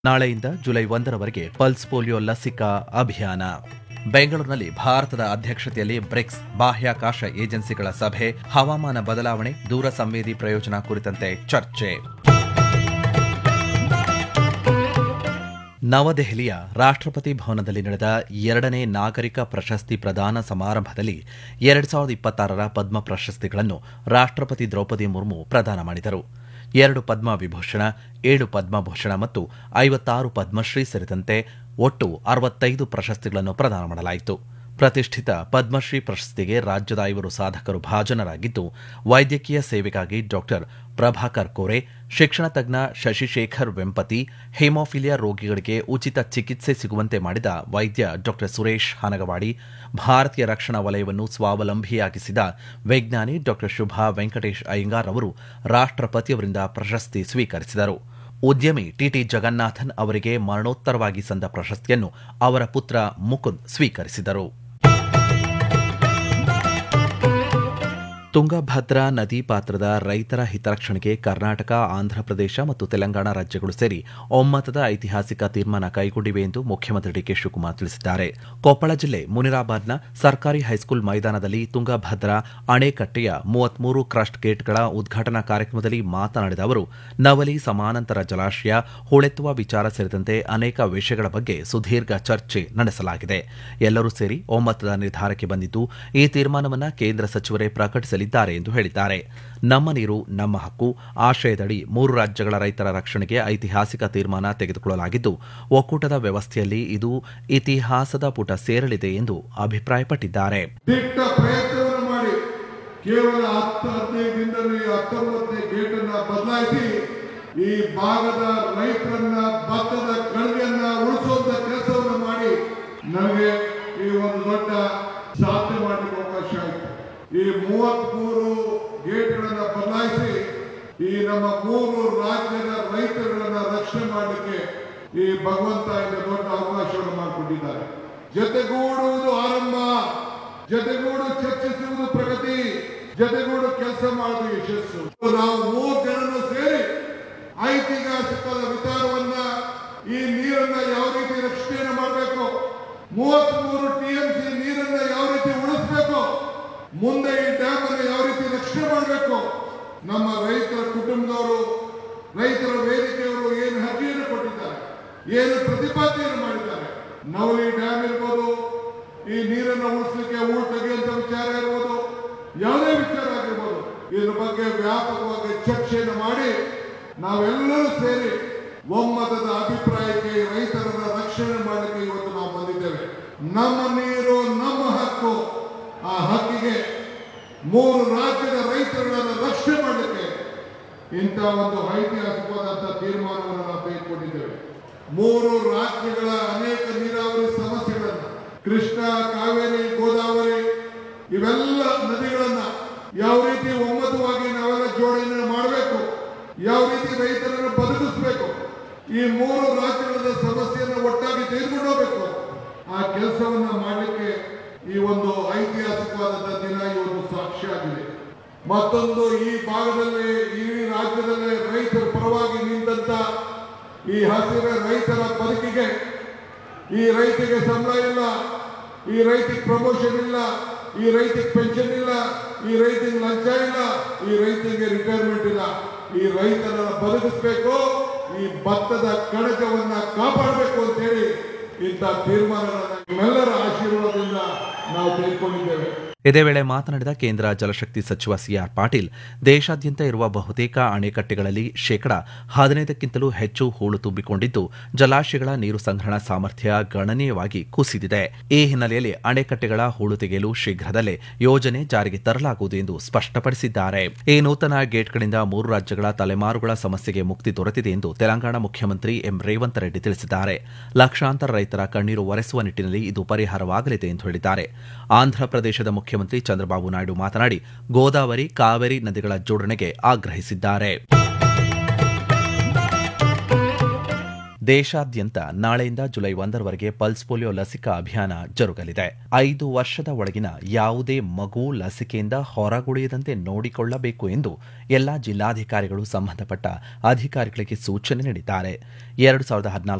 ನಾಳೆಯಿಂದ July ಒಂದರವರೆಗೆ pulse polio ಲಸಿಕಾ ಅಭಿಯಾನ ಬೆಂಗಳೂರಿನಲ್ಲಿ ಭಾರತದ ಅಧ್ಯಕ್ಷತೆಯಲ್ಲಿ ಬ್ರಿಕ್ಸ್ ಬಾಹ್ಯಾಕಾಶ ಏಜೆನ್ಸಿಗಳ ಸಭೆ ಹವಾಮಾನ ಬದಲಾವಣೆ ದೂರ ಸಂವೇದಿ ಪ್ರಯೋಜನ ಕುರಿತಂತೆ ಚರ್ಚೆ ನವದೆಹಲಿಯ ರಾಷ್ಟ್ರಪತಿ ಭವನದಲ್ಲಿ ನಡೆದ ಎರಡನೇ ನಾಗರಿಕ ಪ್ರಶಸ್ತಿ ಪ್ರದಾನ ಸಮಾರಂಭದಲ್ಲಿ ಎರಡ್ ಸಾವಿರದ ಇಪ್ಪತ್ತಾರರ ಪದ್ಮ ಪ್ರಶಸ್ತಿಗಳನ್ನು ರಾಷ್ಟ್ರಪತಿ ದ್ರೌಪದಿ ಮುರ್ಮು ಪ್ರದಾನ ಮಾಡಿದರು ಎರಡು ಪದ್ಮ ವಿಭೂಷಣ ಏಳು ಪದ್ಮಭೂಷಣ ಮತ್ತು ಐವತ್ತಾರು ಪದ್ಮಶ್ರೀ ಸೇರಿದಂತೆ ಒಟ್ಟು ಅರವತ್ತೈದು ಪ್ರಶಸ್ತಿಗಳನ್ನು ಪ್ರದಾನ ಮಾಡಲಾಯಿತು ಪ್ರತಿಷ್ಠಿತ ಪದ್ಮಶ್ರೀ ಪ್ರಶಸ್ತಿಗೆ ರಾಜ್ಯದ ಐವರು ಸಾಧಕರು ಭಾಜನರಾಗಿದ್ದು ವೈದ್ಯಕೀಯ ಸೇವೆಗಾಗಿ ಡಾಕ್ಟರ್ ಪ್ರಭಾಕರ್ ಕೋರೆ ಶಿಕ್ಷಣ ತಜ್ಞ ಶಶಿಶೇಖರ್ ವೆಂಪತಿ ಹೇಮೋಫಿಲಿಯಾ ರೋಗಿಗಳಿಗೆ ಉಚಿತ ಚಿಕಿತ್ಸೆ ಸಿಗುವಂತೆ ಮಾಡಿದ ವೈದ್ಯ ಡಾಕ್ಟರ್ ಸುರೇಶ್ ಹನಗವಾಡಿ ಭಾರತೀಯ ರಕ್ಷಣಾ ವಲಯವನ್ನು ಸ್ವಾವಲಂಬಿಯಾಗಿಸಿದ ವಿಜ್ಞಾನಿ ಡಾಕ್ಟರ್ ಶುಭಾ ವೆಂಕಟೇಶ್ ಅಯ್ಯಂಗಾರ್ ಅವರು ರಾಷ್ಟ್ರಪತಿಯವರಿಂದ ಪ್ರಶಸ್ತಿ ಸ್ವೀಕರಿಸಿದರು ಉದ್ಯಮಿ ಟಿಟಿ ಜಗನ್ನಾಥನ್ ಅವರಿಗೆ ಮರಣೋತ್ತರವಾಗಿ ಸಂದ ಪ್ರಶಸ್ತಿಯನ್ನು ಅವರ ಪುತ್ರ ಮುಕುಂದ್ ಸ್ವೀಕರಿಸಿದರು ತುಂಗಭದ್ರಾ ನದಿ ಪಾತ್ರದ ರೈತರ ಹಿತರಕ್ಷಣೆಗೆ ಕರ್ನಾಟಕ ಆಂಧ್ರಪ್ರದೇಶ ಮತ್ತು ತೆಲಂಗಾಣ ರಾಜ್ಯಗಳು ಸೇರಿ ಒಮ್ಮತದ ಐತಿಹಾಸಿಕ ತೀರ್ಮಾನ ಕೈಗೊಂಡಿವೆ ಎಂದು ಮುಖ್ಯಮಂತ್ರಿ ಡಿಕೆ ಶಿವಕುಮಾರ್ ತಿಳಿಸಿದ್ದಾರೆ ಕೊಪ್ಪಳ ಜಿಲ್ಲೆ ಮುನಿರಾಬಾದ್ನ ಸರ್ಕಾರಿ ಹೈಸ್ಕೂಲ್ ಮೈದಾನದಲ್ಲಿ ತುಂಗಭದ್ರಾ ಅಣೆಕಟ್ಟೆಯ ಮೂವತ್ಮೂರು ಕ್ರಸ್ಟ್ ಗೇಟ್ಗಳ ಉದ್ಘಾಟನಾ ಕಾರ್ಯಕ್ರಮದಲ್ಲಿ ಮಾತನಾಡಿದ ಅವರು ನವಲಿ ಸಮಾನಾಂತರ ಜಲಾಶಯ ಹೂಳೆತ್ತುವ ವಿಚಾರ ಸೇರಿದಂತೆ ಅನೇಕ ವಿಷಯಗಳ ಬಗ್ಗೆ ಸುದೀರ್ಘ ಚರ್ಚೆ ನಡೆಸಲಾಗಿದೆ ಎಲ್ಲರೂ ಸೇರಿ ಒಮ್ಮತದ ನಿರ್ಧಾರಕ್ಕೆ ಬಂದಿದ್ದು ಈ ತೀರ್ಮಾನವನ್ನು ಕೇಂದ್ರ ಸಚಿವರೇ ಪ್ರಕಟಿಸಲಿದ್ದಾರೆ ಎಂದು ಹೇಳಿದ್ದಾರೆ ನಮ್ಮ ನೀರು ನಮ್ಮ ಹಕ್ಕು ಆಶಯದಡಿ ಮೂರು ರಾಜ್ಯಗಳ ರೈತರ ರಕ್ಷಣೆಗೆ ಐತಿಹಾಸಿಕ ತೀರ್ಮಾನ ತೆಗೆದುಕೊಳ್ಳಲಾಗಿದ್ದು ಒಕ್ಕೂಟದ ವ್ಯವಸ್ಥೆಯಲ್ಲಿ ಇದು ಇತಿಹಾಸದ ಪುಟ ಸೇರಲಿದೆ ಎಂದು ಅಭಿಪ್ರಾಯಪಟ್ಟಿದ್ದಾರೆ ದಿಟ್ಟ ಪ್ರಯತ್ನವನ್ನು ಮಾಡಿ ಕೇವಲ ಹತ್ತು ಹದಿನೈದು ದಿನದಲ್ಲಿ ಹತ್ತೊಂಬತ್ತನೇ ಗೇಟ್ ಅನ್ನ ಬದಲಾಯಿಸಿ ಈ ಭಾಗದ ರೈತರನ್ನ ಭತ್ತದ ಕಣಿವೆಯನ್ನ ಉಳಿಸುವಂತ ಕೆಲಸವನ್ನು ಮಾಡಿ ನನಗೆ ಈ ಒಂದು ದೊಡ್ಡ ಸಾಧನೆ ಮಾಡಲಿಕ್ಕೆ ಅವಕಾಶ ಆಯಿತು ಈ ಮೂವತ್ಮೂರು ಗೇಟ್ಗಳನ್ನ ಬದಲಾಯಿಸಿ ಈ ನಮ್ಮ ಮೂರು ರಾಜ್ಯದ ರೈತರುಗಳನ್ನ ರಕ್ಷಣೆ ಮಾಡಲಿಕ್ಕೆ ಈ ಭಗವಂತ ಈಗ ದೊಡ್ಡ ಅವಕಾಶವನ್ನು ಮಾಡಿಕೊಟ್ಟಿದ್ದಾರೆ ಜೊತೆಗೂಡುವುದು ಆರಂಭ ಜೊತೆಗೂಡು ಚರ್ಚಿಸುವುದು ಪ್ರಗತಿ ಜೊತೆಗೂಡು ಕೆಲಸ ಮಾಡುವುದು ಯಶಸ್ಸು ನಾವು ಮೂರು ಜನರು ಸೇರಿ ಐತಿಹಾಸಿಕದ ವಿಚಾರವನ್ನ ಈ ನೀರನ್ನ ಯಾವ ರೀತಿ ರಕ್ಷಣೆಯನ್ನು ಮಾಡಬೇಕು ಮೂವತ್ಮೂರು ಟಿಎಂಸಿ ನೀರನ್ನ ಯಾವ ರೀತಿ ಉಳಿಸಬೇಕು ಮುಂದೆ ಈ ಡ್ಯಾಮ್ ಅನ್ನು ಯಾವ ರೀತಿ ರಕ್ಷಣೆ ಮಾಡಬೇಕು ನಮ್ಮ ರೈತರ ಕುಟುಂಬದವರು ರೈತರ ವೇದಿಕೆಯವರು ಏನು ಅರ್ಜಿಯನ್ನು ಕೊಟ್ಟಿದ್ದಾರೆ ಏನು ಪ್ರತಿಪಾದನೆಯನ್ನು ಮಾಡಿದ್ದಾರೆ ನವಲಿ ಡ್ಯಾಮ್ ಇರ್ಬೋದು ಈ ನೀರನ್ನು ಉಳಿಸಲಿಕ್ಕೆ ಊರು ತೆಗೆಯುವಂತ ವಿಚಾರ ಇರ್ಬೋದು ಯಾವುದೇ ವಿಚಾರ ಆಗಿರ್ಬೋದು ಇದ್ರ ಬಗ್ಗೆ ವ್ಯಾಪಕವಾಗಿ ಚರ್ಚೆಯನ್ನು ಮಾಡಿ ನಾವೆಲ್ಲರೂ ಸೇರಿ ಒಮ್ಮತದ ಅಭಿಪ್ರಾಯಕ್ಕೆ ರೈತರನ್ನ ರಕ್ಷಣೆ ಮಾಡಲಿಕ್ಕೆ ಇವತ್ತು ನಾವು ಬಂದಿದ್ದೇವೆ ನಮ್ಮ ನೀರು ನಮ್ಮ ಹಕ್ಕು ಆ ಹಕ್ಕಿಗೆ ಮೂರು ರಾಜ್ಯದ ರೈತರುಗಳನ್ನು ರಕ್ಷಣೆ ಮಾಡಲಿಕ್ಕೆ ಇಂಥ ಒಂದು ಐತಿಹಾಸಿಕವಾದಂತಹ ತೀರ್ಮಾನವನ್ನು ನಾವು ತೆಗೆದುಕೊಂಡಿದ್ದೇವೆ ಮೂರು ರಾಜ್ಯಗಳ ಅನೇಕ ನೀರಾವರಿ ಸಮಸ್ಯೆಗಳನ್ನು ಕೃಷ್ಣ ಕಾವೇರಿ ಗೋದಾವರಿ ಇವೆಲ್ಲ ನದಿಗಳನ್ನ ಯಾವ ರೀತಿ ಒಮ್ಮತವಾಗಿ ನಾವೆಲ್ಲ ಜೋಡಣೆ ಮಾಡಬೇಕು ಯಾವ ರೀತಿ ರೈತರನ್ನು ಬದುಕಿಸಬೇಕು ಈ ಮೂರು ರಾಜ್ಯಗಳ ಸಮಸ್ಯೆಯನ್ನು ಒಟ್ಟಾಗಿ ತೆಗೆದುಕೊಂಡು ಹೋಗಬೇಕು ಆ ಕೆಲಸವನ್ನ ಮಾಡಲಿಕ್ಕೆ ಈ ಒಂದು ಐತಿಹಾಸಿಕವಾದಂತಹ ದಿನ ಇವತ್ತು ಸಾಕ್ಷಿಯಾಗಿದೆ ಮತ್ತೊಂದು ಈ ಭಾಗದಲ್ಲಿ ಈ ರಾಜ್ಯದಲ್ಲಿ ರೈತರ ಪರವಾಗಿ ನಿಂತ ಈ ಹಸಿರ ರೈತರ ಬದುಕಿಗೆ ಈ ರೈತಿಗೆ ಸಂಬಳ ಇಲ್ಲ ಈ ರೈತಿಗೆ ಪ್ರಮೋಷನ್ ಇಲ್ಲ ಈ ರೈತಿಗೆ ಪೆನ್ಷನ್ ಇಲ್ಲ ಈ ರೈತಿಗೆ ಲಂಚ ಇಲ್ಲ ಈ ರೈತಿಗೆ ರಿಟೈರ್ಮೆಂಟ್ ಇಲ್ಲ ಈ ರೈತರನ್ನ ಬದುಕಿಸ್ಬೇಕು ಈ ಭತ್ತದ ಕಣಜವನ್ನ ಕಾಪಾಡಬೇಕು ಅಂತ ಹೇಳಿ ಇಂಥ ತೀರ್ಮಾನಗಳನ್ನ ನಿಮ್ಮೆಲ್ಲರ ಆಶೀರ್ವಾದದಿಂದ ನಾವು ತೆಗೆದುಕೊಂಡಿದ್ದೇವೆ ಇದೇ ವೇಳೆ ಮಾತನಾಡಿದ ಕೇಂದ್ರ ಜಲಶಕ್ತಿ ಸಚಿವ ಸಿಆರ್ ಪಾಟೀಲ್ ದೇಶಾದ್ಯಂತ ಇರುವ ಬಹುತೇಕ ಅಣೆಕಟ್ಟೆಗಳಲ್ಲಿ ಶೇಕಡ ಹದಿನೈದಕ್ಕಿಂತಲೂ ಹೆಚ್ಚು ಹೂಳು ತುಂಬಿಕೊಂಡಿದ್ದು ಜಲಾಶಯಗಳ ನೀರು ಸಂಗ್ರಹಣಾ ಸಾಮರ್ಥ್ಯ ಗಣನೀಯವಾಗಿ ಕುಸಿದಿದೆ ಈ ಹಿನ್ನೆಲೆಯಲ್ಲಿ ಅಣೆಕಟ್ಟೆಗಳ ಹೂಳು ತೆಗೆಯಲು ಶೀಘ್ರದಲ್ಲೇ ಯೋಜನೆ ಜಾರಿಗೆ ತರಲಾಗುವುದು ಎಂದು ಸ್ಪಷ್ಟಪಡಿಸಿದ್ದಾರೆ ಈ ನೂತನ ಗೇಟ್ಗಳಿಂದ ಮೂರು ರಾಜ್ಯಗಳ ತಲೆಮಾರುಗಳ ಸಮಸ್ಯೆಗೆ ಮುಕ್ತಿ ದೊರೆತಿದೆ ಎಂದು ತೆಲಂಗಾಣ ಮುಖ್ಯಮಂತ್ರಿ ಎಂ ರೇವಂತ್ ರೆಡ್ಡಿ ತಿಳಿಸಿದ್ದಾರೆ ಲಕ್ಷಾಂತರ ರೈತರ ಕಣ್ಣೀರು ಒರೆಸುವ ನಿಟ್ಟಿನಲ್ಲಿ ಇದು ಪರಿಹಾರವಾಗಲಿದೆ ಎಂದು ಹೇಳಿದ್ದಾರೆ ಆಂಧ್ರಪ್ರದೇಶದ ಮುಖ್ಯಮಂತ್ರಿ ಚಂದ್ರಬಾಬು ನಾಯ್ಡು ಮಾತನಾಡಿ ಗೋದಾವರಿ ಕಾವೇರಿ ನದಿಗಳ ಜೋಡಣೆಗೆ ಆಗ್ರಹಿಸಿದ್ದಾರೆ ದೇಶಾದ್ಯಂತ ನಾಳೆಯಿಂದ ಜುಲೈ ಒಂದರವರೆಗೆ ಪಲ್ಸ್ ಪೋಲಿಯೋ ಲಸಿಕಾ ಅಭಿಯಾನ ಜರುಗಲಿದೆ ಐದು ವರ್ಷದ ಒಳಗಿನ ಯಾವುದೇ ಮಗು ಲಸಿಕೆಯಿಂದ ಹೊರಗುಳಿಯದಂತೆ ನೋಡಿಕೊಳ್ಳಬೇಕು ಎಂದು ಎಲ್ಲಾ ಜಿಲ್ಲಾಧಿಕಾರಿಗಳು ಸಂಬಂಧಪಟ್ಟ ಅಧಿಕಾರಿಗಳಿಗೆ ಸೂಚನೆ ನೀಡಿದ್ದಾರೆ ಎರಡು ಸಾವಿರದ